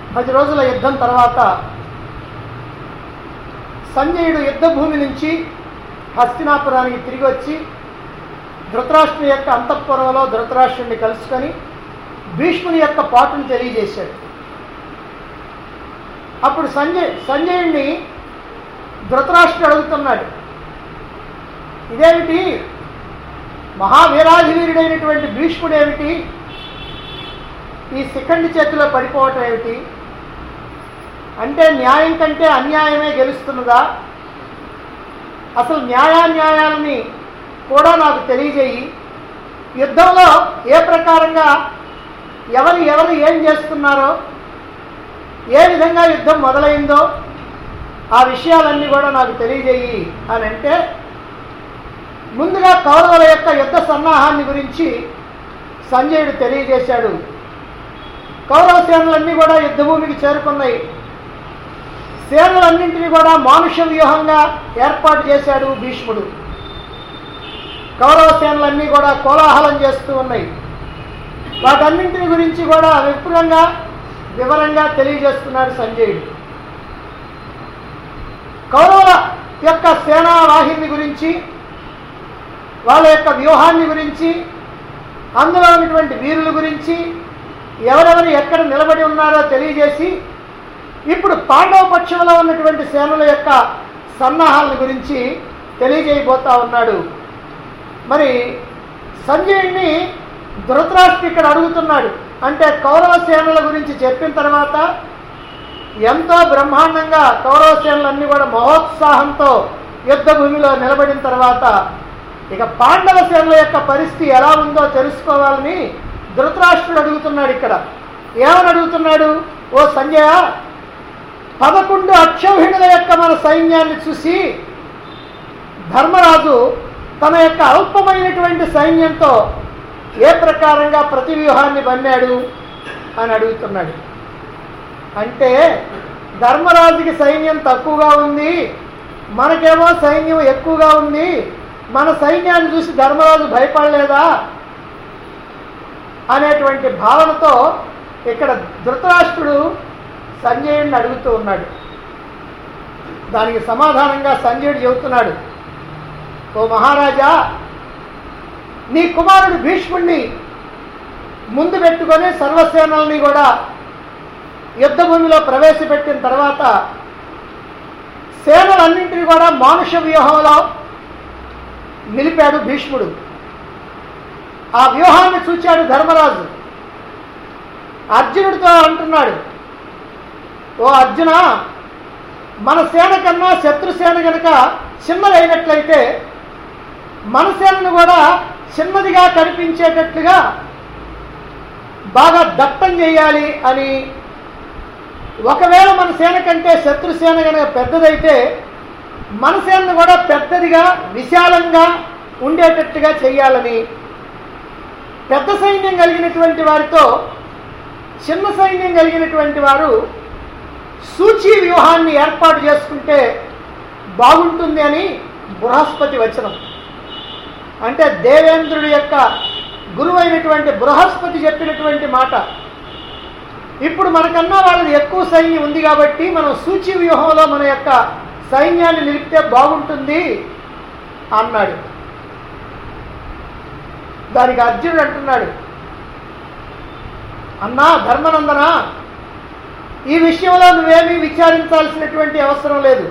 పది రోజుల యుద్ధం తర్వాత సంజయుడు యుద్ధ భూమి నుంచి హస్తినాపురానికి తిరిగి వచ్చి ధృతరాష్ట్రుని యొక్క అంతఃపురంలో ధృతరాష్ట్రుడిని కలుసుకొని భీష్ముని యొక్క పాటును తెలియజేశాడు అప్పుడు సంజయ్ సంజయుడిని ధృతరాష్ట్రుడు అడుగుతున్నాడు ఇదేమిటి మహావీరాధివీరుడైనటువంటి భీష్ముడు ఏమిటి ఈ శిఖండి చేతిలో పడిపోవటం ఏమిటి అంటే న్యాయం కంటే అన్యాయమే గెలుస్తున్నదా అసలు న్యాయాన్యాయాలని కూడా నాకు తెలియజేయి యుద్ధంలో ఏ ప్రకారంగా ఎవరు ఎవరు ఏం చేస్తున్నారో ఏ విధంగా యుద్ధం మొదలైందో ఆ విషయాలన్నీ కూడా నాకు తెలియజేయి అని అంటే ముందుగా కౌరవుల యొక్క యుద్ధ సన్నాహాన్ని గురించి సంజయుడు తెలియజేశాడు కౌరవ సేనలన్నీ కూడా యుద్ధభూమికి చేరుకున్నాయి సేనలన్నింటినీ కూడా మానుష వ్యూహంగా ఏర్పాటు చేశాడు భీష్ముడు కౌరవ సేనలన్నీ కూడా కోలాహలం చేస్తూ ఉన్నాయి వాటన్నింటిని గురించి కూడా విపులంగా వివరంగా తెలియజేస్తున్నాడు సంజయుడు కౌరవుల యొక్క సేనా వాహిని గురించి వాళ్ళ యొక్క వ్యూహాన్ని గురించి అందులో ఉన్నటువంటి వీరుల గురించి ఎవరెవరు ఎక్కడ నిలబడి ఉన్నారో తెలియజేసి ఇప్పుడు పాండవ పక్షంలో ఉన్నటువంటి సేనల యొక్క సన్నాహాల గురించి తెలియజేయబోతా ఉన్నాడు మరి సంజయుడిని ధృతరాష్ట్ర ఇక్కడ అడుగుతున్నాడు అంటే కౌరవ సేనల గురించి చెప్పిన తర్వాత ఎంతో బ్రహ్మాండంగా కౌరవ సేనలన్నీ కూడా మహోత్సాహంతో యుద్ధ భూమిలో నిలబడిన తర్వాత ఇక పాండవ సేనల యొక్క పరిస్థితి ఎలా ఉందో తెలుసుకోవాలని ధృతరాష్ట్రుడు అడుగుతున్నాడు ఇక్కడ ఏమని అడుగుతున్నాడు ఓ సంజయ పదకొండు అక్షౌహిణుల యొక్క మన సైన్యాన్ని చూసి ధర్మరాజు తన యొక్క అల్పమైనటువంటి సైన్యంతో ఏ ప్రకారంగా ప్రతి వ్యూహాన్ని బన్నాడు అని అడుగుతున్నాడు అంటే ధర్మరాజుకి సైన్యం తక్కువగా ఉంది మనకేమో సైన్యం ఎక్కువగా ఉంది మన సైన్యాన్ని చూసి ధర్మరాజు భయపడలేదా అనేటువంటి భావనతో ఇక్కడ ధృతరాష్ట్రుడు సంజయుడిని అడుగుతూ ఉన్నాడు దానికి సమాధానంగా సంజయుడు చెబుతున్నాడు ఓ మహారాజా నీ కుమారుడు భీష్ముడిని ముందు పెట్టుకొని సర్వసేనల్ని కూడా యుద్ధ భూమిలో ప్రవేశపెట్టిన తర్వాత సేనలన్నింటినీ కూడా మానుష వ్యూహంలో నిలిపాడు భీష్ముడు ఆ వ్యూహాన్ని చూచాడు ధర్మరాజు అర్జునుడితో అంటున్నాడు ఓ అర్జున మన సేన కన్నా శత్రుసేన కనుక చిన్నదైనట్లయితే మన సేనను కూడా చిన్నదిగా కనిపించేటట్లుగా బాగా దట్టం చేయాలి అని ఒకవేళ మన సేన కంటే శత్రుసేన కనుక పెద్దదైతే మన సేనను కూడా పెద్దదిగా విశాలంగా ఉండేటట్టుగా చేయాలని పెద్ద సైన్యం కలిగినటువంటి వారితో చిన్న సైన్యం కలిగినటువంటి వారు సూచీ వ్యూహాన్ని ఏర్పాటు చేసుకుంటే బాగుంటుంది అని బృహస్పతి వచనం అంటే దేవేంద్రుడి యొక్క గురువైనటువంటి బృహస్పతి చెప్పినటువంటి మాట ఇప్పుడు మనకన్నా వాళ్ళది ఎక్కువ సైన్యం ఉంది కాబట్టి మనం సూచి వ్యూహంలో మన యొక్క సైన్యాన్ని నిలిపితే బాగుంటుంది అన్నాడు దానికి అర్జునుడు అంటున్నాడు అన్నా ధర్మనందన ఈ విషయంలో నువ్వేమీ విచారించాల్సినటువంటి అవసరం లేదు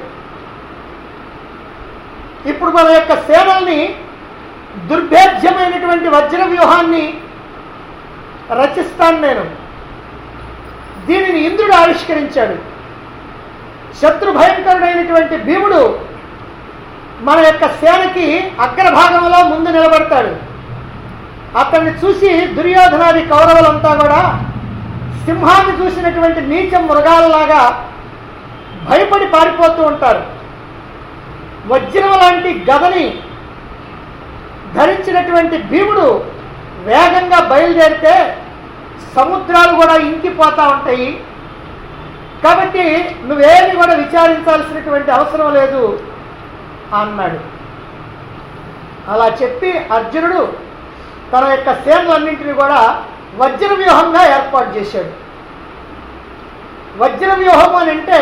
ఇప్పుడు మన యొక్క సేనల్ని దుర్భేద్యమైనటువంటి వజ్ర వ్యూహాన్ని రచిస్తాను నేను దీనిని ఇంద్రుడు ఆవిష్కరించాడు శత్రు భయంకరుడైనటువంటి భీముడు మన యొక్క సేనకి అగ్రభాగంలో ముందు నిలబడతాడు అతన్ని చూసి దుర్యోధనాది కౌరవులంతా కూడా సింహాన్ని చూసినటువంటి నీచ మృగాలలాగా భయపడి పారిపోతూ ఉంటారు వజ్రం లాంటి గదని ధరించినటువంటి భీముడు వేగంగా బయలుదేరితే సముద్రాలు కూడా ఇంకిపోతూ ఉంటాయి కాబట్టి నువ్వేమి కూడా విచారించాల్సినటువంటి అవసరం లేదు అన్నాడు అలా చెప్పి అర్జునుడు తన యొక్క సేనలన్నింటినీ కూడా వజ్ర వ్యూహంగా ఏర్పాటు చేశాడు వజ్ర వ్యూహం అని అంటే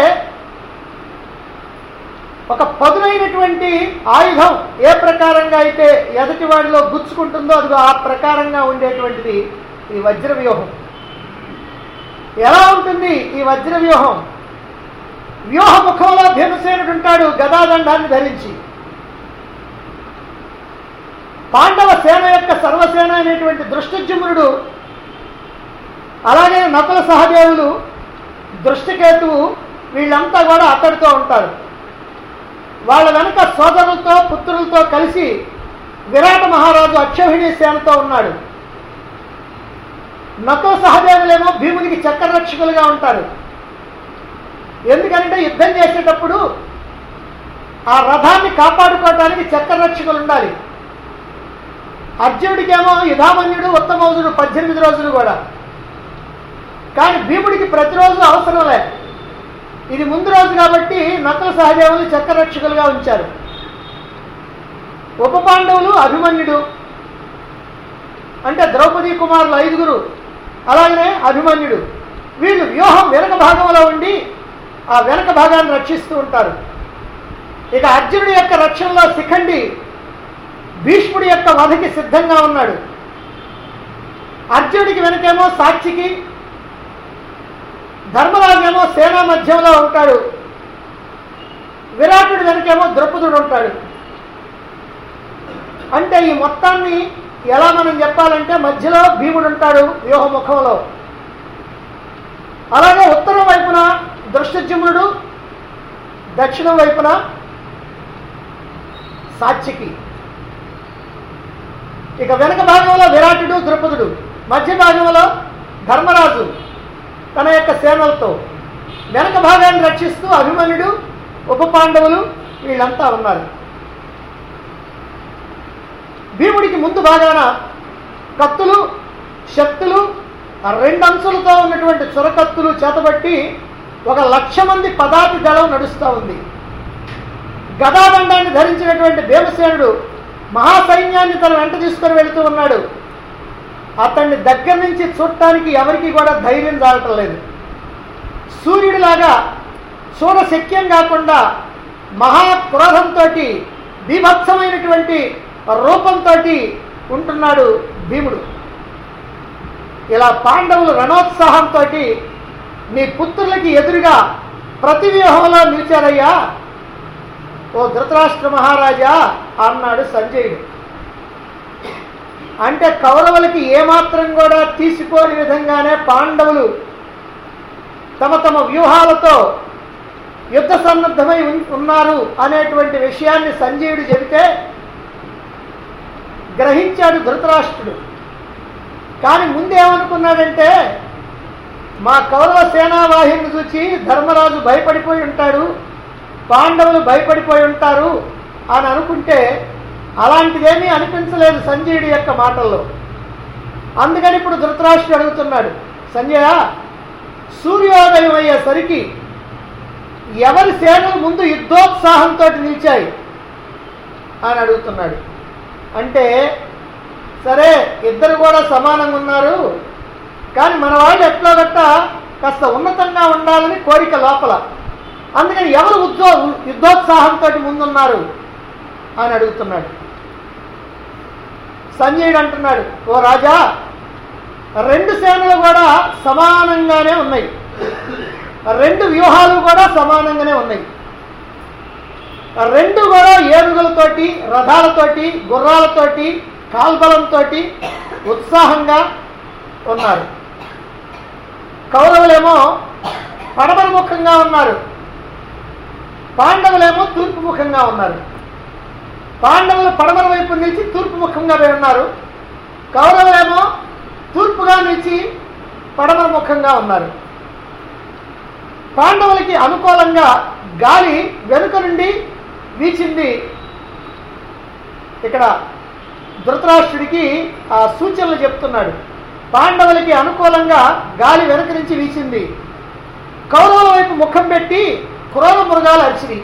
ఒక పదునైనటువంటి ఆయుధం ఏ ప్రకారంగా అయితే ఎదటి వాడిలో గుచ్చుకుంటుందో అది ఆ ప్రకారంగా ఉండేటువంటిది ఈ వజ్ర వ్యూహం ఎలా ఉంటుంది ఈ వజ్ర వ్యూహం వ్యూహ ముఖంలో భీమసేనుడు ఉంటాడు గదాదండాన్ని ధరించి పాండవ సేన యొక్క సర్వసేన అనేటువంటి దృష్టజుమ్నుడు అలాగే నకుల సహదేవులు దృష్టికేతువు వీళ్ళంతా కూడా అతడితో ఉంటారు వాళ్ళ వెనక సోదరులతో పుత్రులతో కలిసి విరాట మహారాజు అక్షోహిణి సేనతో ఉన్నాడు నకుల సహదేవులేమో భీమునికి చక్రరక్షకులుగా ఉంటారు ఎందుకంటే యుద్ధం చేసేటప్పుడు ఆ రథాన్ని కాపాడుకోవడానికి చక్రరక్షకులు ఉండాలి అర్జునుడికేమో యుధామన్యుడు ఉత్తమౌజుడు పద్దెనిమిది రోజులు కూడా కానీ భీముడికి ప్రతిరోజు అవసరం లేదు ఇది ముందు రోజు కాబట్టి నకుల సహదేవులు చక్రరక్షకులుగా ఉంచారు ఉప పాండవులు అభిమన్యుడు అంటే ద్రౌపదీ కుమారులు ఐదుగురు అలాగనే అభిమన్యుడు వీళ్ళు వ్యూహం వెనక భాగంలో ఉండి ఆ వెనక భాగాన్ని రక్షిస్తూ ఉంటారు ఇక అర్జునుడి యొక్క రక్షణలో శిఖండి భీష్ముడి యొక్క వధకి సిద్ధంగా ఉన్నాడు అర్జునుడికి వెనకేమో సాక్షికి ధర్మరాజేమో సేనా మధ్యంలో ఉంటాడు విరాటుడి వెనకేమో ద్రౌపదుడు ఉంటాడు అంటే ఈ మొత్తాన్ని ఎలా మనం చెప్పాలంటే మధ్యలో భీముడు ఉంటాడు వ్యూహ ముఖంలో అలాగే ఉత్తరం వైపున దృష్టజమునుడు దక్షిణం వైపున సాక్షికి ఇక వెనక భాగంలో విరాటుడు ద్రుపదుడు మధ్య భాగంలో ధర్మరాజు తన యొక్క సేనలతో వెనక భాగాన్ని రక్షిస్తూ అభిమన్యుడు ఉప పాండవులు వీళ్ళంతా ఉన్నారు భీముడికి ముందు భాగాన కత్తులు శక్తులు ఆ రెండు అంచులతో ఉన్నటువంటి చురకత్తులు చేతబట్టి ఒక లక్ష మంది పదాతి దళం నడుస్తూ ఉంది గదాదండాన్ని ధరించినటువంటి భీమసేనుడు మహాసైన్యాన్ని తన వెంట తీసుకొని వెళుతూ ఉన్నాడు అతన్ని దగ్గర నుంచి చూడటానికి ఎవరికి కూడా ధైర్యం చాలటం లేదు సూర్యుడిలాగా చూడశక్యం కాకుండా మహాక్రోధంతో బీభత్సమైనటువంటి రూపంతో ఉంటున్నాడు భీముడు ఇలా పాండవులు రణోత్సాహంతో నీ పుత్రులకి ఎదురుగా ప్రతి వ్యూహంలో నిలిచారయ్యా ఓ ధృతరాష్ట్ర మహారాజా అన్నాడు సంజయుడు అంటే కౌరవులకి ఏమాత్రం కూడా తీసుకోని విధంగానే పాండవులు తమ తమ వ్యూహాలతో యుద్ధ సన్నద్ధమై ఉన్- ఉన్నారు అనేటువంటి విషయాన్ని సంజయుడు చెబితే గ్రహించాడు ధృతరాష్ట్రుడు కానీ ముందేమనుకున్నాడంటే మా కౌరవ సేనావాహిని చూచి ధర్మరాజు భయపడిపోయి ఉంటాడు పాండవులు భయపడిపోయి ఉంటారు అని అనుకుంటే అలాంటిదేమీ అనిపించలేదు సంజయుడి యొక్క మాటల్లో అందుకని ఇప్పుడు ధృతరాష్ట్రుడు అడుగుతున్నాడు సంజయ సూర్యోదయం అయ్యేసరికి ఎవరి సేనలు ముందు యుద్ధోత్సాహంతో నిలిచాయి అని అడుగుతున్నాడు అంటే సరే ఇద్దరు కూడా సమానంగా ఉన్నారు కానీ మన వాళ్ళు ఎట్లో గట్ట కాస్త ఉన్నతంగా ఉండాలని కోరిక లోపల అందుకని ఎవరు ఉద్యో యుద్ధోత్సాహంతో ముందున్నారు అని అడుగుతున్నాడు సంజయుడు అంటున్నాడు ఓ రాజా రెండు సేనలు కూడా సమానంగానే ఉన్నాయి రెండు వ్యూహాలు కూడా సమానంగానే ఉన్నాయి రెండు కూడా ఏనుగులతోటి రథాలతోటి గుర్రాలతోటి కాల్బలంతో ఉత్సాహంగా ఉన్నారు కౌరవులేమో పడమర ముఖంగా ఉన్నారు పాండవులేమో తూర్పు ముఖంగా ఉన్నారు పాండవులు పడమర వైపు నిలిచి తూర్పు ముఖంగా పోయి ఉన్నారు కౌరవులేమో తూర్పుగా నిలిచి పడమర ముఖంగా ఉన్నారు పాండవులకి అనుకూలంగా గాలి వెనుక నుండి వీచింది ఇక్కడ ధృతరాష్ట్రుడికి ఆ సూచనలు చెప్తున్నాడు పాండవులకి అనుకూలంగా గాలి వెనుక నుంచి వీచింది కౌరవుల వైపు ముఖం పెట్టి క్రోధ మృగాలు అరిచినాయి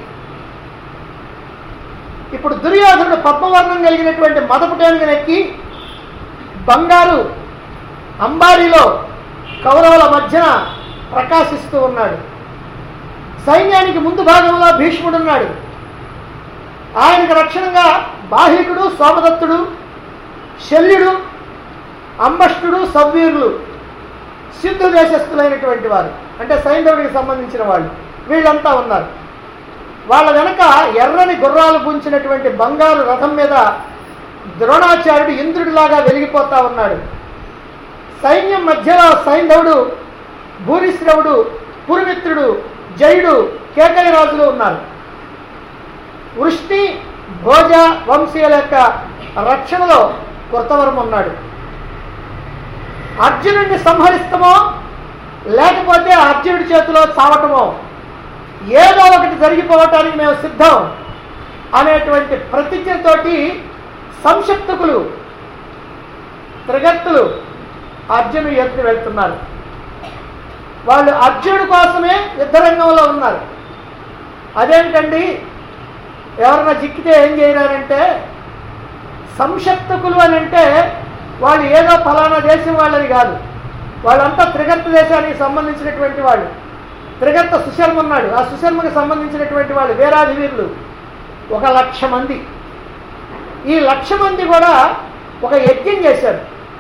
ఇప్పుడు దుర్యోధనుడు పద్మవర్ణం కలిగినటువంటి మదపుటేనుగా నెక్కి బంగారు అంబారీలో కౌరవుల మధ్యన ప్రకాశిస్తూ ఉన్నాడు సైన్యానికి ముందు భాగంలో భీష్ముడు ఉన్నాడు ఆయనకు రక్షణగా బాహికుడు సోమదత్తుడు శల్యుడు అంబష్టుడు సవ్వీరులు సింధు దేశస్థులైనటువంటి వారు అంటే సైంధవుడికి సంబంధించిన వాళ్ళు వీళ్ళంతా ఉన్నారు వాళ్ళ వెనక ఎర్రని గుర్రాలు గుంచినటువంటి బంగారు రథం మీద ద్రోణాచార్యుడు ఇంద్రుడిలాగా వెలిగిపోతా ఉన్నాడు సైన్యం మధ్యలో సైంధవుడు భూరిశ్రవుడు పురుమిత్రుడు జయుడు కేకయ రాజులు ఉన్నారు వృష్టి భోజ వంశీయుల యొక్క రక్షణలో కృతవరం ఉన్నాడు అర్జునుడిని సంహరిస్తామో లేకపోతే అర్జునుడి చేతిలో చావటమో ఏదో ఒకటి జరిగిపోవటానికి మేము సిద్ధం అనేటువంటి ప్రతిజ్ఞతోటి సంశక్తుకులు త్రిగత్తులు అర్జునుడు ఎత్తుకు వెళ్తున్నారు వాళ్ళు అర్జునుడి కోసమే యుద్ధరంగంలో ఉన్నారు అదేంటండి ఎవరన్నా చిక్కితే ఏం చేయరారంటే సంశక్తకులు అని అంటే వాళ్ళు ఏదో ఫలానా దేశం వాళ్ళని కాదు వాళ్ళంతా త్రిగర్త దేశానికి సంబంధించినటువంటి వాళ్ళు త్రిగర్త సుశర్మ ఉన్నాడు ఆ సుశర్మకి సంబంధించినటువంటి వాళ్ళు వీరాది వీరులు ఒక లక్ష మంది ఈ లక్ష మంది కూడా ఒక యజ్ఞం చేశారు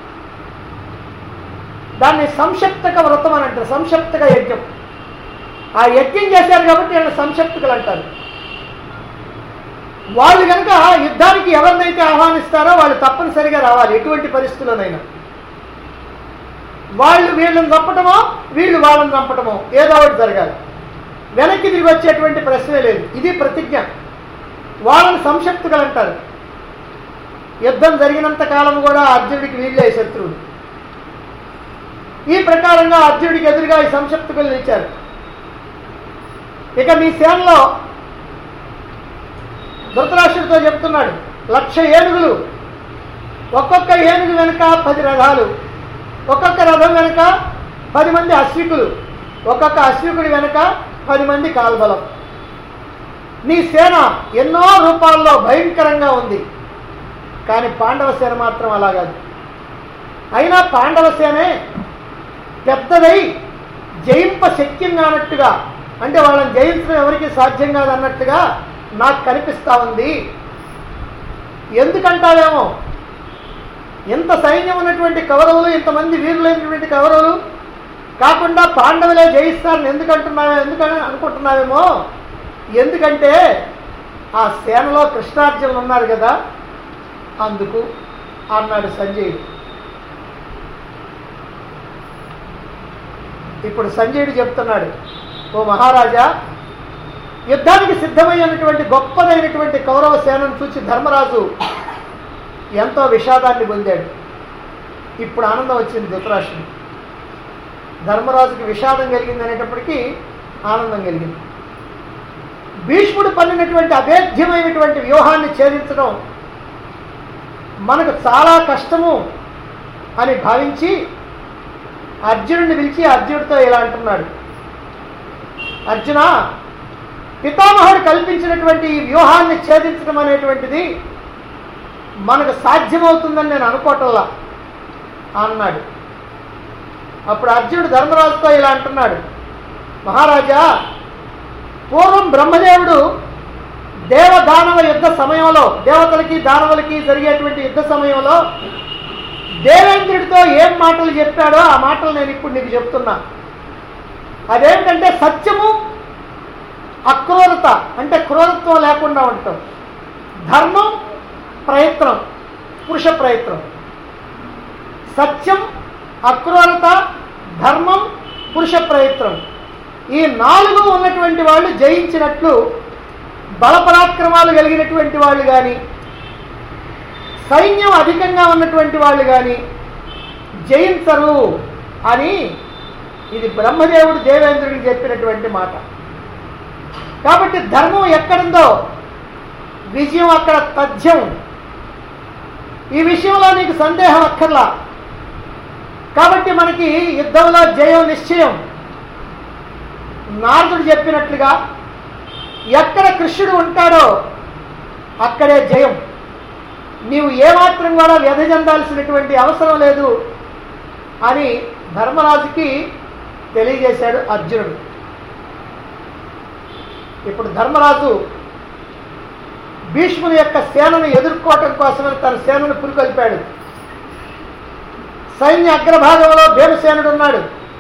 దాన్ని సంశక్తక వ్రతం అని అంటారు సంశక్తక యజ్ఞం ఆ యజ్ఞం చేశారు కాబట్టి వీళ్ళని సంశక్తులు అంటారు వాళ్ళు కనుక యుద్ధానికి ఎవరినైతే ఆహ్వానిస్తారో వాళ్ళు తప్పనిసరిగా రావాలి ఎటువంటి పరిస్థితుల్లోనైనా వాళ్ళు వీళ్ళని చంపటమో వీళ్ళు వాళ్ళని చంపటమో ఏదో ఒకటి జరగాలి వెనక్కి తిరిగి వచ్చేటువంటి ప్రశ్నే లేదు ఇది ప్రతిజ్ఞ వాళ్ళని సంశక్తులు అంటారు యుద్ధం జరిగినంత కాలం కూడా అర్జునుడికి వీళ్ళే శత్రువులు ఈ ప్రకారంగా అర్జునుడికి ఎదురుగా ఈ సంశక్తులు నిలిచారు ఇక నీ సేనలో ధృతరాష్ట్రుడితో చెప్తున్నాడు లక్ష ఏనుగులు ఒక్కొక్క ఏనుగు వెనుక పది రథాలు ఒక్కొక్క రథం వెనుక పది మంది అశ్వికులు ఒక్కొక్క అశ్వికుడి వెనుక పది మంది కాల్బలం నీ సేన ఎన్నో రూపాల్లో భయంకరంగా ఉంది కానీ పాండవ సేన మాత్రం అలా కాదు అయినా పాండవ సేనే పెద్దదై జయింప శక్యం కానట్టుగా అంటే వాళ్ళని జయించడం ఎవరికి సాధ్యం కాదన్నట్టుగా నాకు కనిపిస్తా ఉంది ఎందుకంటావేమో ఇంత సైన్యం ఉన్నటువంటి కౌరవులు ఇంతమంది వీరులైనటువంటి కౌరవులు కాకుండా పాండవులే జయిస్తారని ఎందుకంటున్నావే ఎందుకని అనుకుంటున్నావేమో ఎందుకంటే ఆ సేనలో కృష్ణార్జునులు ఉన్నారు కదా అందుకు అన్నాడు సంజయుడు ఇప్పుడు సంజయుడు చెప్తున్నాడు ఓ మహారాజా యుద్ధానికి సిద్ధమైనటువంటి గొప్పదైనటువంటి కౌరవ సేనను చూసి ధర్మరాజు ఎంతో విషాదాన్ని పొందాడు ఇప్పుడు ఆనందం వచ్చింది ధృతరాష్ట్రుడు ధర్మరాజుకి విషాదం కలిగింది అనేటప్పటికీ ఆనందం కలిగింది భీష్ముడు పన్నినటువంటి అభేద్యమైనటువంటి వ్యూహాన్ని ఛేదించడం మనకు చాలా కష్టము అని భావించి అర్జునుడిని పిలిచి అర్జునుడితో ఇలా అంటున్నాడు అర్జున పితామహుడు కల్పించినటువంటి ఈ వ్యూహాన్ని ఛేదించడం అనేటువంటిది మనకు సాధ్యమవుతుందని నేను అనుకోవటంలా అన్నాడు అప్పుడు అర్జునుడు ధర్మరాజుతో ఇలా అంటున్నాడు మహారాజా పూర్వం బ్రహ్మదేవుడు దేవదానవ యుద్ధ సమయంలో దేవతలకి దానవులకి జరిగేటువంటి యుద్ధ సమయంలో దేవేంద్రుడితో ఏం మాటలు చెప్పాడో ఆ మాటలు నేను ఇప్పుడు నీకు చెప్తున్నా అదేంటంటే సత్యము అక్రూరత అంటే క్రూరత్వం లేకుండా ఉండటం ధర్మం ప్రయత్నం పురుష ప్రయత్నం సత్యం అక్రూరత ధర్మం పురుష ప్రయత్నం ఈ నాలుగు ఉన్నటువంటి వాళ్ళు జయించినట్లు బలపరాక్రమాలు కలిగినటువంటి వాళ్ళు కానీ సైన్యం అధికంగా ఉన్నటువంటి వాళ్ళు కానీ జయించరు అని ఇది బ్రహ్మదేవుడు దేవేంద్రుడికి చెప్పినటువంటి మాట కాబట్టి ధర్మం ఎక్కడుందో విజయం అక్కడ తథ్యం ఈ విషయంలో నీకు సందేహం అక్కర్లా కాబట్టి మనకి యుద్ధంలో జయం నిశ్చయం నారదుడు చెప్పినట్లుగా ఎక్కడ కృష్ణుడు ఉంటాడో అక్కడే జయం నీవు ఏమాత్రం కూడా వ్యధ చెందాల్సినటువంటి అవసరం లేదు అని ధర్మరాజుకి తెలియజేశాడు అర్జునుడు ఇప్పుడు ధర్మరాజు భీష్ముని యొక్క సేనను ఎదుర్కోవటం కోసమని తన సేనను పురికొల్పాడు సైన్య అగ్రభాగంలో భీమసేనుడు ఉన్నాడు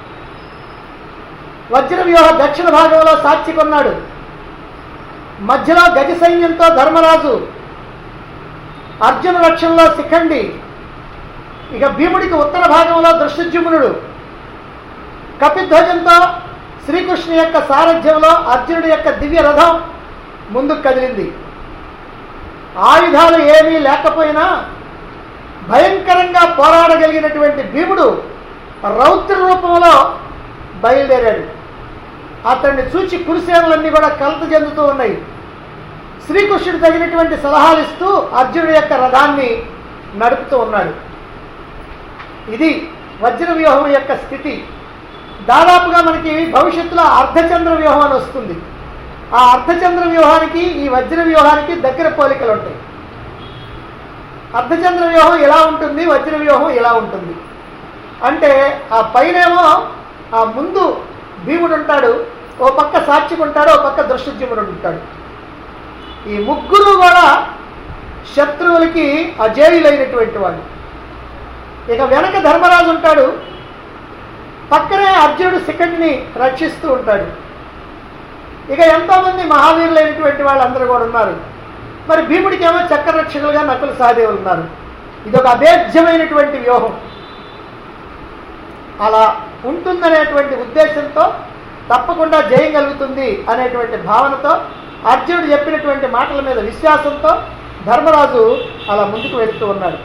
వజ్ర వ్యూహ దక్షిణ భాగంలో సాత్వికున్నాడు మధ్యలో గజ సైన్యంతో ధర్మరాజు అర్జున రక్షణలో శిఖండి ఇక భీముడికి ఉత్తర భాగంలో దృశ్యజుమ్నుడు కపిధ్వజంతో శ్రీకృష్ణ యొక్క సారథ్యంలో అర్జునుడి యొక్క దివ్య రథం ముందుకు కదిలింది ఆయుధాలు ఏమీ లేకపోయినా భయంకరంగా పోరాడగలిగినటువంటి భీముడు రౌద్ర రూపంలో బయలుదేరాడు అతన్ని చూచి కురుసేనలన్నీ కూడా కలత చెందుతూ ఉన్నాయి శ్రీకృష్ణుడు తగినటువంటి సలహాలు ఇస్తూ అర్జునుడి యొక్క రథాన్ని నడుపుతూ ఉన్నాడు ఇది వజ్ర వ్యూహం యొక్క స్థితి దాదాపుగా మనకి భవిష్యత్తులో అర్ధచంద్ర వ్యూహం అని వస్తుంది ఆ అర్ధచంద్ర వ్యూహానికి ఈ వజ్ర వ్యూహానికి దగ్గర పోలికలు ఉంటాయి అర్ధచంద్ర వ్యూహం ఎలా ఉంటుంది వజ్ర వ్యూహం ఎలా ఉంటుంది అంటే ఆ పైనేమో ఆ ముందు భీముడు ఉంటాడు ఓ పక్క సాక్షికి ఉంటాడు ఓ పక్క దృష్టజీవుడు ఉంటాడు ఈ ముగ్గురు కూడా శత్రువులకి అజేయులైనటువంటి వాళ్ళు ఇక వెనక ధర్మరాజు ఉంటాడు పక్కనే అర్జునుడు శిఖండిని రక్షిస్తూ ఉంటాడు ఇక ఎంతోమంది మహావీరులైనటువంటి వాళ్ళందరూ కూడా ఉన్నారు మరి భీముడికి ఏమో చక్రరక్షకులుగా నకుల సహదేవులు ఉన్నారు ఇది ఒక అభేద్యమైనటువంటి వ్యూహం అలా ఉంటుందనేటువంటి ఉద్దేశంతో తప్పకుండా జయం కలుగుతుంది అనేటువంటి భావనతో అర్జునుడు చెప్పినటువంటి మాటల మీద విశ్వాసంతో ధర్మరాజు అలా ముందుకు వెళుతూ ఉన్నాడు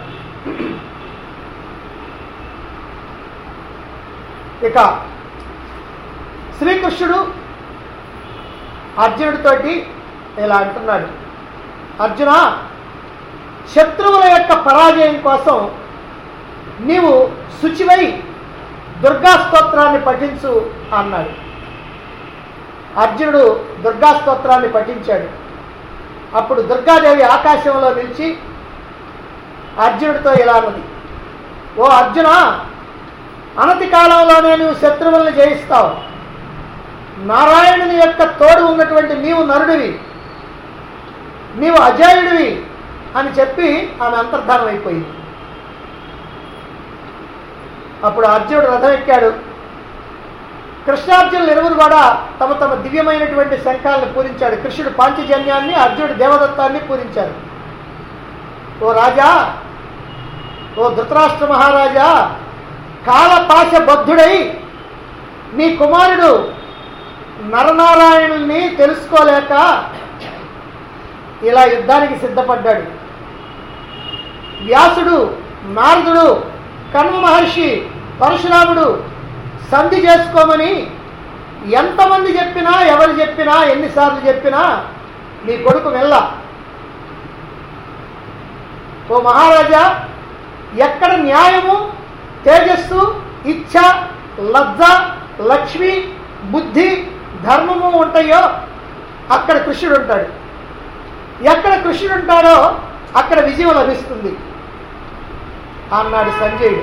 ఇక శ్రీకృష్ణుడు అర్జునుడితోటి ఇలా అంటున్నాడు అర్జున శత్రువుల యొక్క పరాజయం కోసం నీవు శుచివై దుర్గా స్తోత్రాన్ని పఠించు అన్నాడు అర్జునుడు దుర్గా స్తోత్రాన్ని పఠించాడు అప్పుడు దుర్గాదేవి ఆకాశంలో నిలిచి అర్జునుడితో ఇలా అన్నది ఓ అర్జున అనతి కాలంలోనే నువ్వు శత్రువుల్ని జయిస్తావు నారాయణుని యొక్క తోడు ఉన్నటువంటి నీవు నరుడివి నీవు అజేయుడివి అని చెప్పి ఆమె అంతర్ధానం అయిపోయింది అప్పుడు అర్జునుడు రథం ఎక్కాడు కృష్ణార్జునులు ఇరువురు కూడా తమ తమ దివ్యమైనటువంటి శంఖాలను పూరించాడు కృష్ణుడు పాంచజన్యాన్ని అర్జునుడు దేవదత్తాన్ని పూరించారు ఓ రాజా ఓ ధృతరాష్ట్ర మహారాజా కాలపాశ బద్ధుడై నీ కుమారుడు నరనారాయణుల్ని తెలుసుకోలేక ఇలా యుద్ధానికి సిద్ధపడ్డాడు వ్యాసుడు నారదుడు కన్వ మహర్షి పరశురాముడు సంధి చేసుకోమని ఎంతమంది చెప్పినా ఎవరు చెప్పినా ఎన్నిసార్లు చెప్పినా నీ కొడుకు వెళ్ళ ఓ మహారాజా ఎక్కడ న్యాయము తేజస్సు ఇచ్ఛ లజ్జ లక్ష్మి బుద్ధి ధర్మము ఉంటాయో అక్కడ కృష్ణుడు ఉంటాడు ఎక్కడ కృష్ణుడు ఉంటాడో అక్కడ విజయం లభిస్తుంది అన్నాడు సంజయుడు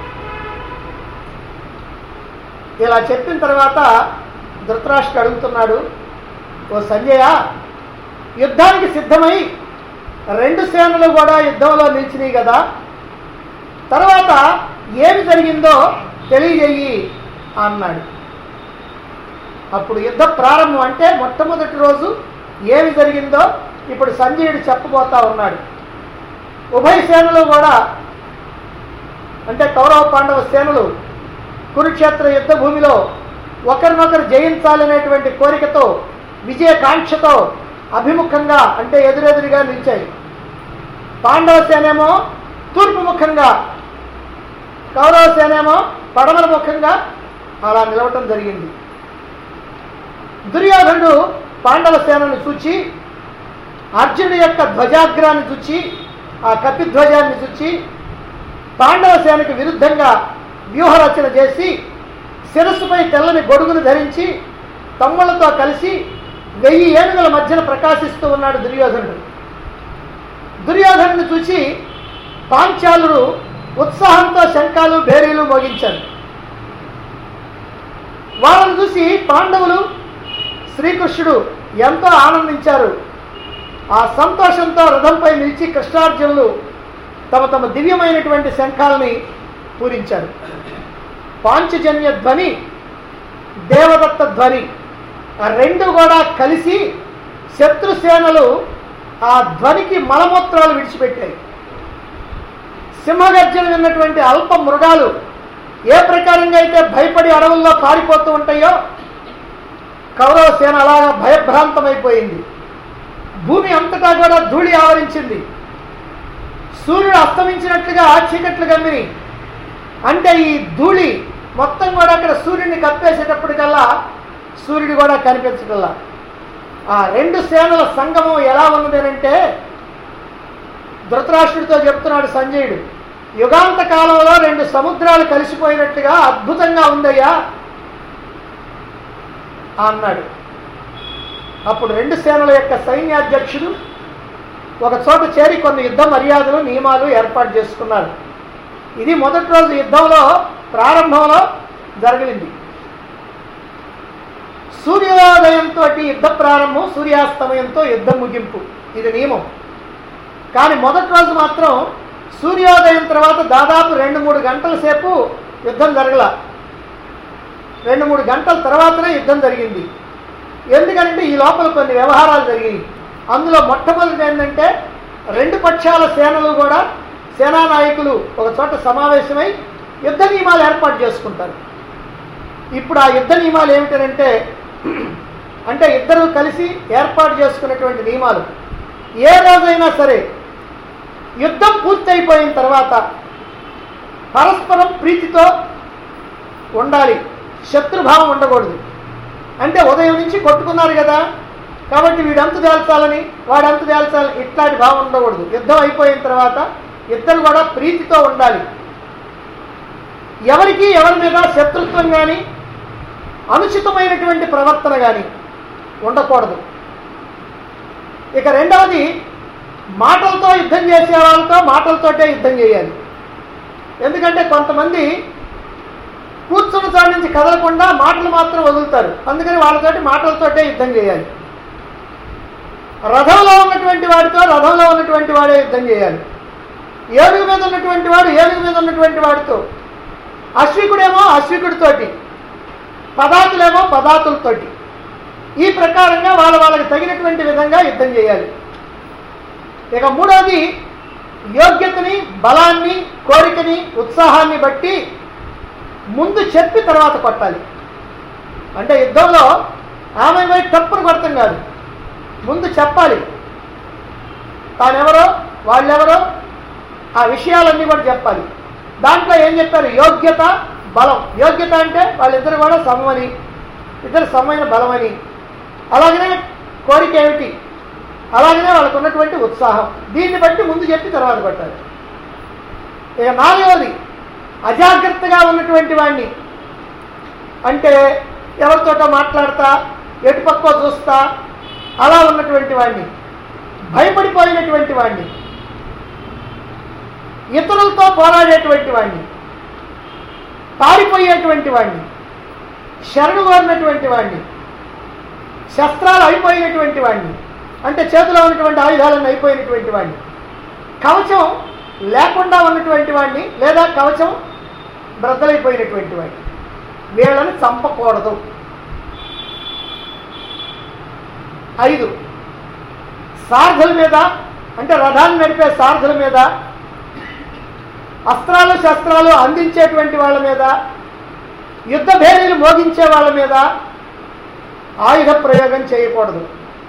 ఇలా చెప్పిన తర్వాత ధృతరాష్ట్రుడు అడుగుతున్నాడు ఓ సంజయ యుద్ధానికి సిద్ధమై రెండు సేనలు కూడా యుద్ధంలో నిలిచినాయి కదా తర్వాత ఏమి జరిగిందో తెలియజేయి అన్నాడు అప్పుడు యుద్ధ ప్రారంభం అంటే మొట్టమొదటి రోజు ఏమి జరిగిందో ఇప్పుడు సంజయుడు చెప్పబోతా ఉన్నాడు ఉభయ సేనలు కూడా అంటే కౌరవ పాండవ సేనలు కురుక్షేత్ర యుద్ధ భూమిలో ఒకరినొకరు జయించాలనేటువంటి కోరికతో విజయకాంక్షతో అభిముఖంగా అంటే ఎదురెదురుగా నిలిచాయి పాండవ సేనేమో తూర్పు ముఖంగా కౌరవ సేనేమో పడమర ముఖంగా అలా నిలవటం జరిగింది దుర్యోధనుడు పాండవ సేనను చూచి అర్జునుడి యొక్క ధ్వజాగ్రాన్ని చూచి ఆ కపిధ్వజాన్ని చూచి పాండవ సేనకు విరుద్ధంగా వ్యూహరచన చేసి శిరస్సుపై తెల్లని గొడుగును ధరించి తమ్ముళ్లతో కలిసి వెయ్యి ఏనుగుల మధ్యన ప్రకాశిస్తూ ఉన్నాడు దుర్యోధనుడు దుర్యోధనుని చూసి పాంచాలుడు ఉత్సాహంతో శంఖాలు బేరీలు మోగించారు వాళ్ళని చూసి పాండవులు శ్రీకృష్ణుడు ఎంతో ఆనందించారు ఆ సంతోషంతో రథంపై నిలిచి కృష్ణార్జునులు తమ తమ దివ్యమైనటువంటి శంఖాలని పూరించారు పాంచజన్య ధ్వని దేవదత్త ధ్వని ఆ రెండు కూడా కలిసి శత్రుసేనలు ఆ ధ్వనికి మలమూత్రాలు విడిచిపెట్టాయి సింహగర్జన విన్నటువంటి అల్ప మృగాలు ఏ ప్రకారంగా అయితే భయపడి అడవుల్లో పారిపోతూ ఉంటాయో కౌరవ సేన అలాగా భయభ్రాంతమైపోయింది భూమి అంతటా కూడా ధూళి ఆవరించింది సూర్యుడు అస్తమించినట్లుగా చీకట్లు గమ్మిని అంటే ఈ ధూళి మొత్తం కూడా అక్కడ సూర్యుడిని కప్పేసేటప్పటికల్లా సూర్యుడు కూడా కనిపించగల్లా ఆ రెండు సేనల సంగమం ఎలా ఉన్నది అంటే ధృతరాష్ట్రుడితో చెప్తున్నాడు సంజయుడు యుగాంత కాలంలో రెండు సముద్రాలు కలిసిపోయినట్టుగా అద్భుతంగా ఉందయ్యా అన్నాడు అప్పుడు రెండు సేనల యొక్క సైన్యాధ్యక్షుడు ఒక చోట చేరి కొన్ని యుద్ధ మర్యాదలు నియమాలు ఏర్పాటు చేసుకున్నారు ఇది మొదటి రోజు యుద్ధంలో ప్రారంభంలో జరగలింది సూర్యోదయంతో యుద్ధ ప్రారంభం సూర్యాస్తమయంతో యుద్ధం ముగింపు ఇది నియమం కానీ మొదటి రోజు మాత్రం సూర్యోదయం తర్వాత దాదాపు రెండు మూడు గంటల సేపు యుద్ధం జరగల రెండు మూడు గంటల తర్వాతనే యుద్ధం జరిగింది ఎందుకంటే ఈ లోపల కొన్ని వ్యవహారాలు జరిగాయి అందులో మొట్టమొదటి ఏంటంటే రెండు పక్షాల సేనలు కూడా సేనా నాయకులు ఒక చోట సమావేశమై యుద్ధ నియమాలు ఏర్పాటు చేసుకుంటారు ఇప్పుడు ఆ యుద్ధ నియమాలు ఏమిటంటే అంటే ఇద్దరు కలిసి ఏర్పాటు చేసుకున్నటువంటి నియమాలు ఏ రోజైనా సరే యుద్ధం పూర్తయిపోయిన తర్వాత పరస్పరం ప్రీతితో ఉండాలి శత్రుభావం ఉండకూడదు అంటే ఉదయం నుంచి కొట్టుకున్నారు కదా కాబట్టి వీడంత తేల్చాలని వాడంత తేల్చాలని ఇట్లాంటి భావం ఉండకూడదు యుద్ధం అయిపోయిన తర్వాత ఇద్దరు కూడా ప్రీతితో ఉండాలి ఎవరికి ఎవరి మీద శత్రుత్వం కానీ అనుచితమైనటువంటి ప్రవర్తన కానీ ఉండకూడదు ఇక రెండవది మాటలతో యుద్ధం చేసే వాళ్ళతో మాటలతోటే యుద్ధం చేయాలి ఎందుకంటే కొంతమంది కూర్చున్న చోటు నుంచి కదలకుండా మాటలు మాత్రం వదులుతారు అందుకని వాళ్ళతోటి మాటలతోటే యుద్ధం చేయాలి రథంలో ఉన్నటువంటి వాడితో రథంలో ఉన్నటువంటి వాడే యుద్ధం చేయాలి ఏనుగు మీద ఉన్నటువంటి వాడు ఏనుగు మీద ఉన్నటువంటి వాడితో అశ్వికుడేమో అశ్వికుడితోటి పదాతులేమో పదాతులతోటి ఈ ప్రకారంగా వాళ్ళ వాళ్ళకి తగినటువంటి విధంగా యుద్ధం చేయాలి ఇక మూడవది యోగ్యతని బలాన్ని కోరికని ఉత్సాహాన్ని బట్టి ముందు చెప్పి తర్వాత కొట్టాలి అంటే యుద్ధంలో ఆమె పోయి తప్పును కొడతాం కాదు ముందు చెప్పాలి తానెవరో వాళ్ళెవరో ఆ విషయాలన్నీ కూడా చెప్పాలి దాంట్లో ఏం చెప్పారు యోగ్యత బలం యోగ్యత అంటే వాళ్ళిద్దరు కూడా సమమని ఇద్దరు సమమైన బలమని అలాగనే కోరిక ఏమిటి అలాగనే వాళ్ళకు ఉన్నటువంటి ఉత్సాహం దీన్ని బట్టి ముందు చెప్పి తర్వాత కొట్టాలి ఇక నాలుగవది అజాగ్రత్తగా ఉన్నటువంటి వాడిని అంటే ఎవరితోటో మాట్లాడతా ఎటుపక్కో చూస్తా అలా ఉన్నటువంటి వాడిని భయపడిపోయినటువంటి వాడిని ఇతరులతో పోరాడేటువంటి వాడిని పారిపోయేటువంటి వాడిని శరణు కోరినటువంటి వాడిని శస్త్రాలు అయిపోయినటువంటి వాడిని అంటే చేతిలో ఉన్నటువంటి ఆయుధాలను అయిపోయినటువంటి వాడిని కవచం లేకుండా ఉన్నటువంటి వాడిని లేదా కవచం బ్రద్దలైపోయినటువంటి వాడిని వీళ్ళని చంపకూడదు ఐదు సారథుల మీద అంటే రథాన్ని నడిపే సారథుల మీద అస్త్రాలు శస్త్రాలు అందించేటువంటి వాళ్ళ మీద యుద్ధ భేరీలు మోగించే వాళ్ళ మీద ఆయుధ ప్రయోగం చేయకూడదు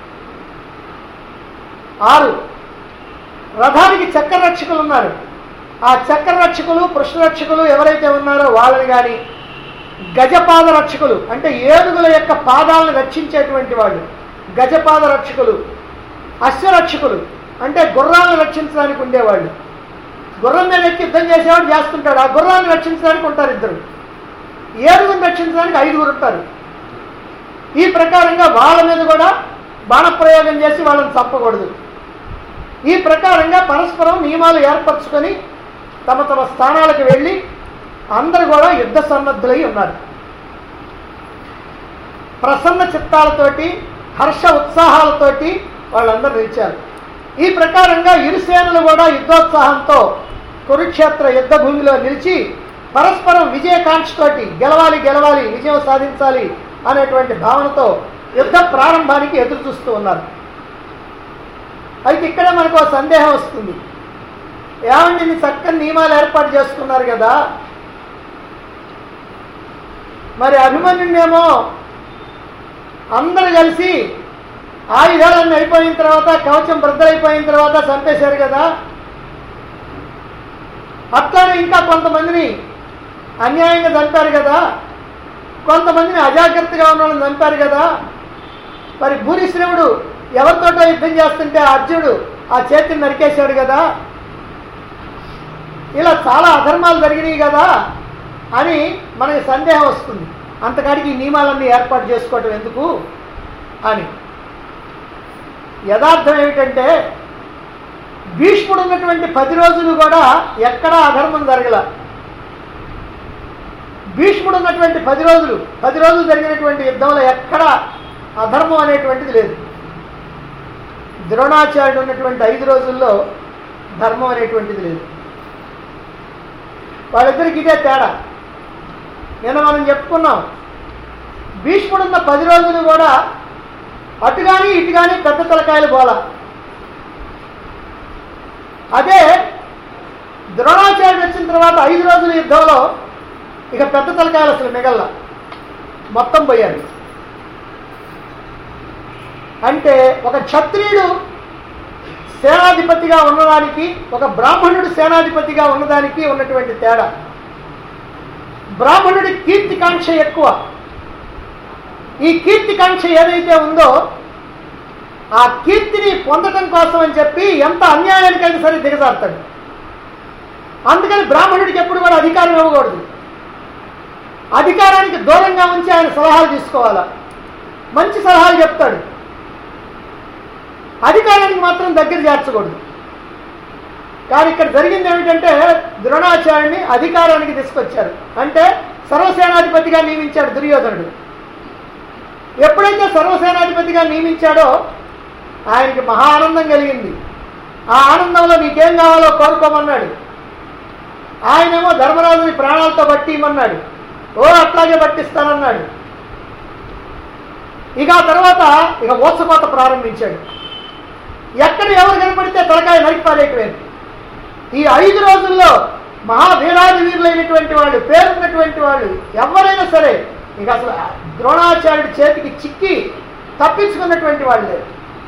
ఆరు రథానికి చక్ర రక్షకులు ఉన్నారు ఆ చక్ర రక్షకులు పృష్ఠరక్షకులు ఎవరైతే ఉన్నారో వాళ్ళని కానీ గజపాద రక్షకులు అంటే ఏనుగుల యొక్క పాదాలను రక్షించేటువంటి వాళ్ళు గజపాద రక్షకులు అశ్వరక్షకులు అంటే గుర్రాలను రక్షించడానికి ఉండేవాళ్ళు గుర్రం మీద ఎక్కి యుద్ధం చేసేవాడు చేస్తుంటాడు ఆ గుర్రాన్ని రక్షించడానికి ఉంటారు ఇద్దరు ఏనుగుని రక్షించడానికి ఐదుగురు ఉంటారు ఈ ప్రకారంగా వాళ్ళ మీద కూడా బాణప్రయోగం చేసి వాళ్ళని చంపకూడదు ఈ ప్రకారంగా పరస్పరం నియమాలు ఏర్పరచుకొని తమ తమ స్థానాలకు వెళ్ళి అందరు కూడా యుద్ధ సన్నద్ధులై ఉన్నారు ప్రసన్న చిత్తాలతోటి హర్ష ఉత్సాహాలతోటి వాళ్ళందరూ నిలిచారు ఈ ప్రకారంగా ఇరు సేనలు కూడా యుద్ధోత్సాహంతో కురుక్షేత్ర యుద్ధ భూమిలో నిలిచి పరస్పరం విజయకాంక్షతోటి గెలవాలి గెలవాలి విజయం సాధించాలి అనేటువంటి భావనతో యుద్ధ ప్రారంభానికి ఎదురు చూస్తూ ఉన్నారు అయితే ఇక్కడే మనకు ఒక సందేహం వస్తుంది ఏమండి ఇన్ని చక్కని నియమాలు ఏర్పాటు చేసుకున్నారు కదా మరి అభిమన్యునేమో అందరూ కలిసి ఆయుధాలన్నీ అయిపోయిన తర్వాత కవచం బద్దలైపోయిన తర్వాత చంపేశారు కదా అట్లానే ఇంకా కొంతమందిని అన్యాయంగా చంపారు కదా కొంతమందిని అజాగ్రత్తగా ఉన్న వాళ్ళని చంపారు కదా మరి భూరిశ్రవుడు ఎవరితోటో యుద్ధం చేస్తుంటే అర్జునుడు ఆ చేతిని నరికేశాడు కదా ఇలా చాలా అధర్మాలు జరిగినాయి కదా అని మనకి సందేహం వస్తుంది అంతకాడికి ఈ నియమాలన్నీ ఏర్పాటు చేసుకోవటం ఎందుకు అని యథార్థం ఏమిటంటే భీష్ముడు ఉన్నటువంటి పది రోజులు కూడా ఎక్కడా అధర్మం జరగల భీష్ముడు ఉన్నటువంటి పది రోజులు పది రోజులు జరిగినటువంటి యుద్ధంలో ఎక్కడ అధర్మం అనేటువంటిది లేదు ద్రోణాచార్యుడు ఉన్నటువంటి ఐదు రోజుల్లో ధర్మం అనేటువంటిది లేదు వాళ్ళిద్దరికి ఇదే తేడా నిన్న మనం చెప్పుకున్నాం భీష్ముడున్న పది రోజులు కూడా అటు కానీ ఇటు కానీ పెద్ద తలకాయలు బోల అదే ద్రోణాచార్యుడు వచ్చిన తర్వాత ఐదు రోజుల యుద్ధంలో ఇక పెద్ద తలకాయలు అసలు మిగల్ల మొత్తం పోయారు అంటే ఒక క్షత్రియుడు సేనాధిపతిగా ఉన్నదానికి ఒక బ్రాహ్మణుడు సేనాధిపతిగా ఉన్నదానికి ఉన్నటువంటి తేడా బ్రాహ్మణుడి కీర్తికాంక్ష ఎక్కువ ఈ కీర్తికాంక్ష ఏదైతే ఉందో ఆ కీర్తిని పొందటం కోసం అని చెప్పి ఎంత అన్యాయానికైనా సరే దిగజారుతాడు అందుకని బ్రాహ్మణుడికి ఎప్పుడు కూడా అధికారం ఇవ్వకూడదు అధికారానికి దూరంగా ఉంచి ఆయన సలహాలు తీసుకోవాలా మంచి సలహాలు చెప్తాడు అధికారానికి మాత్రం దగ్గర చేర్చకూడదు కానీ ఇక్కడ జరిగింది ఏమిటంటే ద్రోణాచార్యుని అధికారానికి తీసుకొచ్చారు అంటే సర్వసేనాధిపతిగా నియమించాడు దుర్యోధనుడు ఎప్పుడైతే సర్వసేనాధిపతిగా నియమించాడో ఆయనకి మహా ఆనందం కలిగింది ఆ ఆనందంలో నీకేం కావాలో కోరుకోమన్నాడు ఆయనేమో ధర్మరాజుని ప్రాణాలతో పట్టిమన్నాడు ఓ అట్లాగే పట్టిస్తానన్నాడు ఇక ఆ తర్వాత ఇక ఓత్సకోత ప్రారంభించాడు ఎక్కడ ఎవరు కనపడితే తలకాయ నరికి పారేయటమే ఈ ఐదు రోజుల్లో మహావీరాది వీరులైనటువంటి వాళ్ళు పేరున్నటువంటి వాళ్ళు ఎవరైనా సరే ఇక అసలు ద్రోణాచార్యుడి చేతికి చిక్కి తప్పించుకున్నటువంటి వాళ్ళు లేరు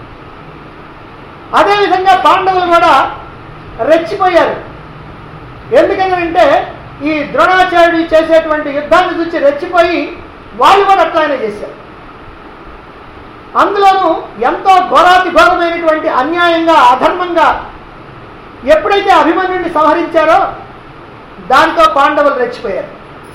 అదేవిధంగా పాండవులు కూడా రెచ్చిపోయారు ఎందుకంటే ఈ ద్రోణాచార్యుడు చేసేటువంటి యుద్ధాన్ని చూసి రెచ్చిపోయి వాళ్ళు కూడా అట్లానే చేశారు అందులోనూ ఎంతో ఘోరాతి ఘోరమైనటువంటి అన్యాయంగా అధర్మంగా ఎప్పుడైతే అభిమన్యుడిని సంహరించారో దాంతో పాండవులు రెచ్చిపోయారు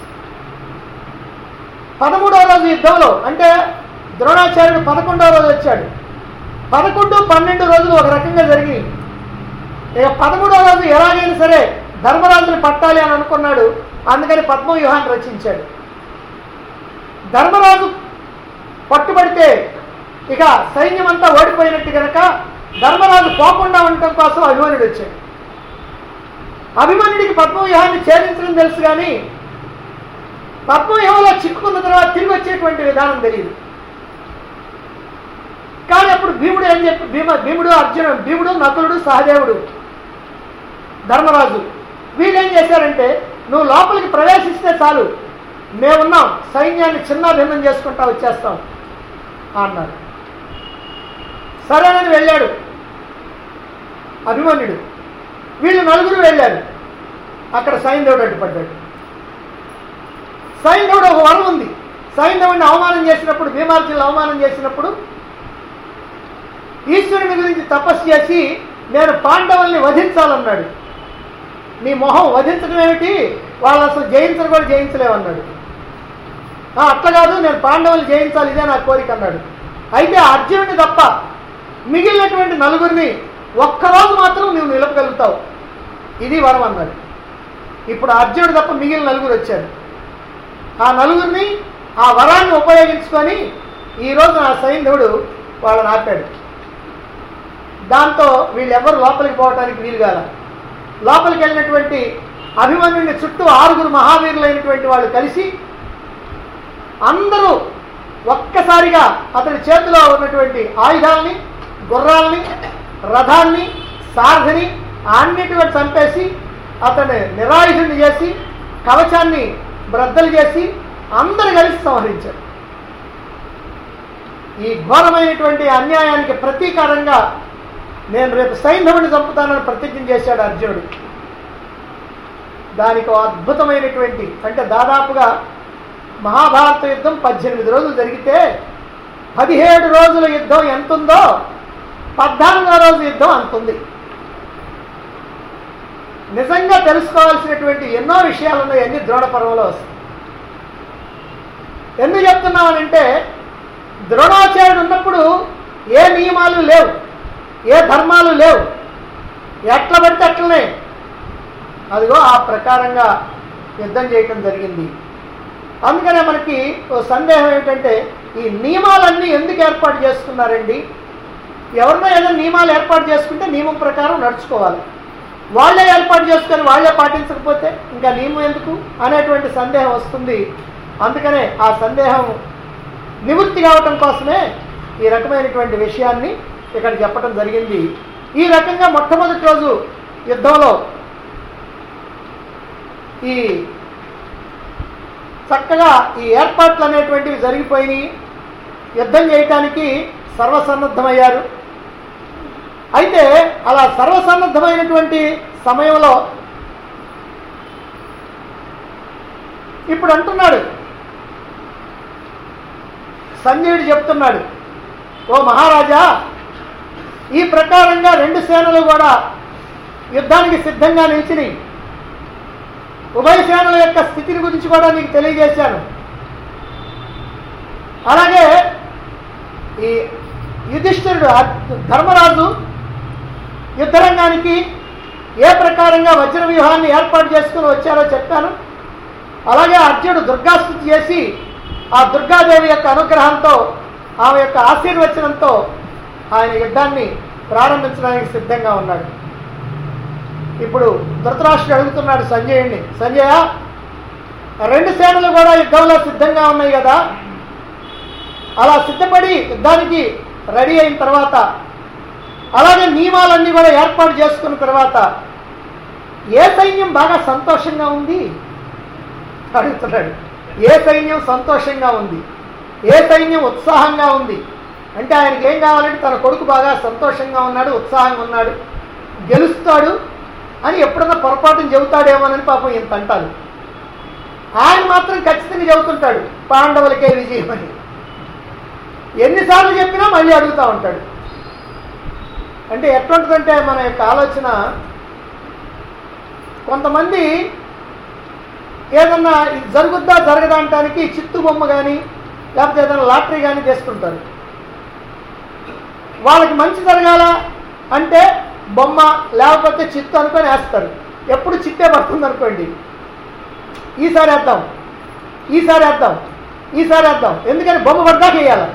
పదమూడవ రోజు యుద్ధంలో అంటే ద్రోణాచార్యుడు పదకొండవ రోజు వచ్చాడు పదకొండు పన్నెండు రోజులు ఒక రకంగా జరిగి ఇక పదమూడవ రోజు ఎలాగైనా సరే ధర్మరాజుని పట్టాలి అని అనుకున్నాడు అందుకని పద్మవ్యూహాన్ని రచించాడు ధర్మరాజు పట్టుబడితే ఇక సైన్యం అంతా ఓడిపోయినట్టు కనుక ధర్మరాజు పోకుండా ఉండటం కోసం అభిమన్యుడు వచ్చాడు అభిమన్యుడికి పద్మవ్యూహాన్ని ఛేదించడం తెలుసు కానీ పద్మవ్యూహంలో చిక్కుకున్న తర్వాత తిరిగి వచ్చేటువంటి విధానం తెలియదు కానీ అప్పుడు భీముడు ఏం చెప్పి భీమ భీముడు అర్జునుడు భీముడు నకులుడు సహదేవుడు ధర్మరాజు వీళ్ళు ఏం చేశారంటే నువ్వు లోపలికి ప్రవేశిస్తే చాలు మేమున్నాం సైన్యాన్ని చిన్న భిన్నం చేసుకుంటా వచ్చేస్తాం అన్నారు సరేనని వెళ్ళాడు అభిమన్యుడు వీళ్ళు నలుగురు వెళ్ళారు అక్కడ సైంధవుడు అడ్డుపడ్డాడు సైంధవుడు ఒక వరం ఉంది సైంధవుడిని అవమానం చేసినప్పుడు భీమార్జునులు అవమానం చేసినప్పుడు ఈశ్వరుని గురించి తపస్సు చేసి నేను పాండవుల్ని వధించాలన్నాడు నీ మొహం వధించడం ఏమిటి వాళ్ళు అసలు జయించరు కూడా జయించలేమన్నాడు "ఆ, అట్లా కాదు నేను పాండవులు జయించాలి ఇదే నా కోరిక అన్నాడు అయితే అర్జునుడిని తప్ప మిగిలినటువంటి నలుగురిని ఒక్కరోజు మాత్రం నువ్వు నిలపగలుగుతావు ఇది వరం అన్నాడు ఇప్పుడు అర్జునుడు తప్ప మిగిలిన నలుగురు వచ్చారు ఆ నలుగురిని ఆ వరాన్ని ఉపయోగించుకొని ఈ రోజు ఆ సైంధవుడు వాళ్ళని ఆపాడు దాంతో వీళ్ళెవ్వరు లోపలికి పోవడానికి వీలు కాల లోపలికి వెళ్ళినటువంటి అభిమన్యుని చుట్టూ ఆరుగురు మహావీరులైనటువంటి వాళ్ళు కలిసి అందరూ ఒక్కసారిగా అతని చేతిలో ఉన్నటువంటి ఆయుధాలని గుర్రాల్ని రథాన్ని సారథిని అన్నిటి చంపేసి అతన్ని నిరాయుధుని చేసి కవచాన్ని బ్రద్దలు చేసి అందరు కలిసి సంహరించారు ఈ ఘోరమైనటువంటి అన్యాయానికి ప్రతీకారంగా నేను రేపు సైంధవుని చంపుతానని ప్రతిజ్ఞ చేశాడు అర్జునుడు దానికి ఒక అద్భుతమైనటువంటి అంటే దాదాపుగా మహాభారత యుద్ధం పద్దెనిమిది రోజులు జరిగితే పదిహేడు రోజుల యుద్ధం ఎంత ఉందో పద్నాలుగో రోజు యుద్ధం అంతుంది నిజంగా తెలుసుకోవాల్సినటువంటి ఎన్నో విషయాలు ఉన్నాయి అన్ని ద్రోణ పర్వంలో వస్తాయి ఎందుకు చెప్తున్నామనంటే ద్రోణాచార్యుడు ఉన్నప్పుడు ఏ నియమాలు లేవు ఏ ధర్మాలు లేవు ఎట్లా పడితే అట్లనే అదిగో ఆ ప్రకారంగా యుద్ధం చేయటం జరిగింది అందుకనే మనకి ఓ సందేహం ఏమిటంటే ఈ నియమాలన్నీ ఎందుకు ఏర్పాటు చేసుకున్నారండి ఎవరినో ఏదో నియమాలు ఏర్పాటు చేసుకుంటే నియమం ప్రకారం నడుచుకోవాలి వాళ్ళే ఏర్పాటు చేసుకొని వాళ్ళే పాటించకపోతే ఇంకా నియమం ఎందుకు అనేటువంటి సందేహం వస్తుంది అందుకనే ఆ సందేహం నివృత్తి కావటం కోసమే ఈ రకమైనటువంటి విషయాన్ని ఇక్కడ చెప్పడం జరిగింది ఈ రకంగా మొట్టమొదటి రోజు యుద్ధంలో ఈ చక్కగా ఈ ఏర్పాట్లు అనేటువంటివి జరిగిపోయినాయి యుద్ధం చేయటానికి సర్వసన్నద్ధమయ్యారు అయితే అలా సర్వసన్నద్ధమైనటువంటి సమయంలో ఇప్పుడు అంటున్నాడు సంజయుడు చెప్తున్నాడు ఓ మహారాజా ఈ ప్రకారంగా రెండు సేనలు కూడా యుద్ధానికి సిద్ధంగా నిలిచినాయి ఉభయ సేనల యొక్క స్థితిని గురించి కూడా నీకు తెలియజేశాను అలాగే ఈ యుధిష్ఠిరుడు ఆ ధర్మరాజు యుద్ధరంగానికి ఏ ప్రకారంగా వజ్ర వ్యూహాన్ని ఏర్పాటు చేసుకుని వచ్చారో చెప్పాను అలాగే అర్జునుడు దుర్గాస్థుతి చేసి ఆ దుర్గాదేవి యొక్క అనుగ్రహంతో ఆమె యొక్క ఆశీర్వచనంతో ఆయన యుద్ధాన్ని ప్రారంభించడానికి సిద్ధంగా ఉన్నాడు ఇప్పుడు ధృతరాష్ట్రుడు అడుగుతున్నాడు సంజయుడిని సంజయ రెండు సేనలు కూడా యుద్ధంలో సిద్ధంగా ఉన్నాయి కదా అలా సిద్ధపడి యుద్ధానికి రెడీ అయిన తర్వాత అలాగే నియమాలన్నీ కూడా ఏర్పాటు చేసుకున్న తర్వాత ఏ సైన్యం బాగా సంతోషంగా ఉంది అడుగుతున్నాడు ఏ సైన్యం సంతోషంగా ఉంది ఏ సైన్యం ఉత్సాహంగా ఉంది అంటే ఆయనకి ఏం కావాలంటే తన కొడుకు బాగా సంతోషంగా ఉన్నాడు ఉత్సాహంగా ఉన్నాడు గెలుస్తాడు అని ఎప్పుడన్నా పొరపాటును చెబుతాడేమోనని పాపం ఇంత అంటారు ఆయన మాత్రం ఖచ్చితంగా చెబుతుంటాడు పాండవులకే విజయం అని ఎన్నిసార్లు చెప్పినా మళ్ళీ అడుగుతూ ఉంటాడు అంటే ఎటువంటిదంటే మన యొక్క ఆలోచన కొంతమంది ఏదన్నా ఇది జరుగుద్దా జరగదా అంటానికి చిత్తు బొమ్మ కానీ లేకపోతే ఏదైనా లాటరీ కానీ చేసుకుంటారు వాళ్ళకి మంచి జరగాల అంటే బొమ్మ లేకపోతే చిత్తు అనుకొని వేస్తారు ఎప్పుడు చిత్తే పడుతుంది అనుకోండి ఈసారి వేద్దాం ఈసారి వేద్దాం ఈసారి వేద్దాం ఎందుకని బొమ్మ పడ్డాక వేయాలి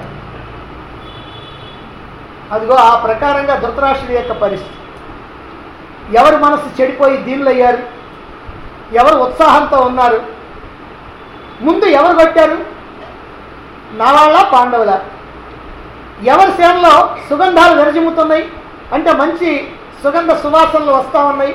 అదిగో ఆ ప్రకారంగా ధృతరాష్ట్రుడి యొక్క పరిస్థితి ఎవరి మనసు చెడిపోయి దీనిలో అయ్యారు ఎవరు ఉత్సాహంతో ఉన్నారు ముందు ఎవరు కొట్టారు నా వాళ్ళ పాండవుల ఎవరి సేనలో సుగంధాలు విరజిమ్ముతున్నాయి అంటే మంచి సుగంధ సువాసనలు వస్తూ ఉన్నాయి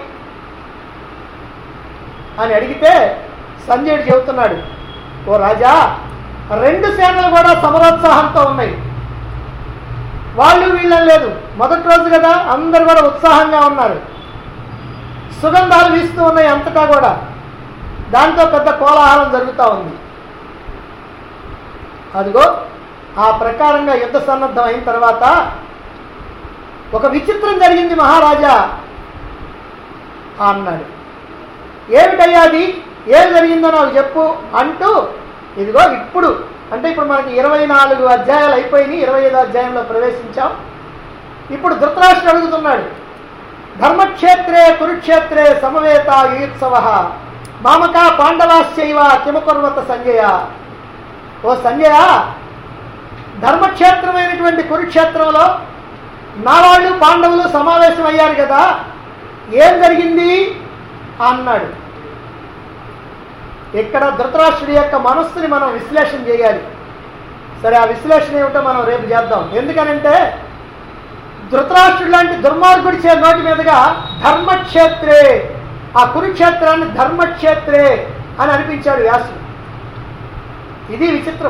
అని అడిగితే సంజయుడు చెబుతున్నాడు ఓ రాజా రెండు సేనలు కూడా సమరోత్సాహంతో ఉన్నాయి వాళ్ళు వీళ్ళని లేదు మొదటి రోజు కదా అందరు కూడా ఉత్సాహంగా ఉన్నారు సుగంధాలు వీస్తూ ఉన్నాయి అంతటా కూడా దాంతో పెద్ద కోలాహలం జరుగుతూ ఉంది అదిగో ఆ ప్రకారంగా యుద్ధ సన్నద్ధం అయిన తర్వాత ఒక విచిత్రం జరిగింది మహారాజా అన్నాడు ఏమిటయ్యా అది ఏం జరిగిందో నాకు చెప్పు అంటూ ఇదిగో ఇప్పుడు అంటే ఇప్పుడు మనకి ఇరవై నాలుగు అధ్యాయాలు అయిపోయినాయి ఇరవై ఐదో అధ్యాయంలో ప్రవేశించాం ఇప్పుడు ధృతరాష్ట్రుడు అడుగుతున్నాడు ధర్మక్షేత్రే కురుక్షేత్రే సమవేత యుయుత్సవ మామక పాండవాశ్చైవ కిమకుర్వత సంజయ ఓ సంజయ ధర్మక్షేత్రమైనటువంటి కురుక్షేత్రంలో నావాళ్ళు పాండవులు సమావేశం అయ్యారు కదా ఏం జరిగింది అన్నాడు ఇక్కడ ధృతరాష్ట్రుడి యొక్క మనస్సుని మనం విశ్లేషణ చేయాలి సరే ఆ విశ్లేషణ ఏమిటో మనం రేపు చేద్దాం ఎందుకనంటే ధృతరాష్ట్రుడు లాంటి దుర్మార్గుడి చే నోటి మీదుగా ధర్మక్షేత్రే ఆ కురుక్షేత్రాన్ని ధర్మక్షేత్రే అని అనిపించాడు వ్యాసుడు ఇది విచిత్రం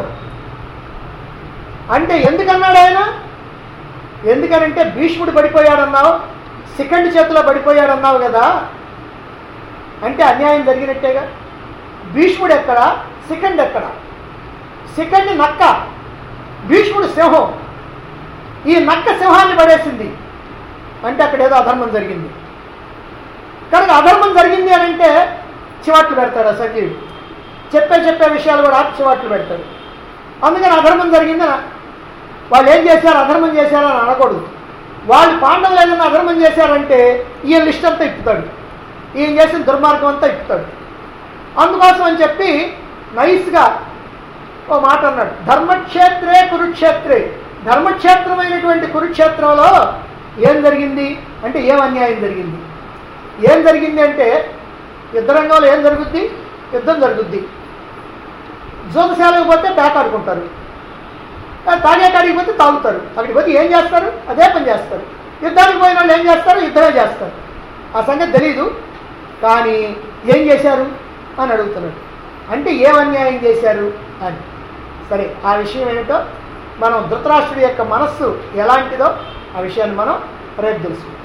అంటే ఎందుకన్నాడు ఆయన ఎందుకనంటే భీష్ముడు పడిపోయాడన్నావు సెకండ్ చేతిలో పడిపోయాడన్నావు కదా అంటే అన్యాయం జరిగినట్టేగా భీష్ముడు ఎక్కడ సెకండ్ ఎక్కడ సెకండ్ నక్క భీష్ముడు సింహం ఈ నక్క సింహాన్ని పడేసింది అంటే అక్కడ ఏదో అధర్మం జరిగింది కనుక అధర్మం జరిగింది అని అంటే చివాట్లు పెడతాడు ఆ సంజీవుడు చెప్పే చెప్పే విషయాలు కూడా ఆపి చివాట్లు పెడతాడు అందుకని అధర్మం జరిగిందని వాళ్ళు ఏం చేశారు అధర్మం చేశారు అని అనకూడదు వాళ్ళు పాండవులు ఏదైనా అధర్మం చేశారంటే ఈయన లిస్ట్ అంతా ఇప్పుతాడు ఈయన చేసిన దుర్మార్గం అంతా ఇప్పుతాడు అందుకోసం అని చెప్పి నైస్గా ఓ మాట అన్నాడు ధర్మక్షేత్రే కురుక్షేత్రే ధర్మక్షేత్రమైనటువంటి కురుక్షేత్రంలో ఏం జరిగింది అంటే ఏం అన్యాయం జరిగింది ఏం జరిగింది అంటే యుద్ధరంగంలో ఏం జరుగుద్ది యుద్ధం జరుగుద్ది జోగశాలకు పోతే పేకాడుకుంటారు తాగే కాడికి పోతే తాగుతారు అక్కడికి పోతే ఏం చేస్తారు అదే పని చేస్తారు యుద్ధానికి పోయిన వాళ్ళు ఏం చేస్తారు యుద్ధమే చేస్తారు ఆ సంగతి తెలీదు కానీ ఏం చేశారు అని అడుగుతున్నాడు అంటే ఏం అన్యాయం చేశారు అని సరే ఆ విషయం ఏమిటో మనం ధృతరాష్ట్రుడి యొక్క మనస్సు ఎలాంటిదో ఆ విషయాన్ని మనం రేపు తెలుసు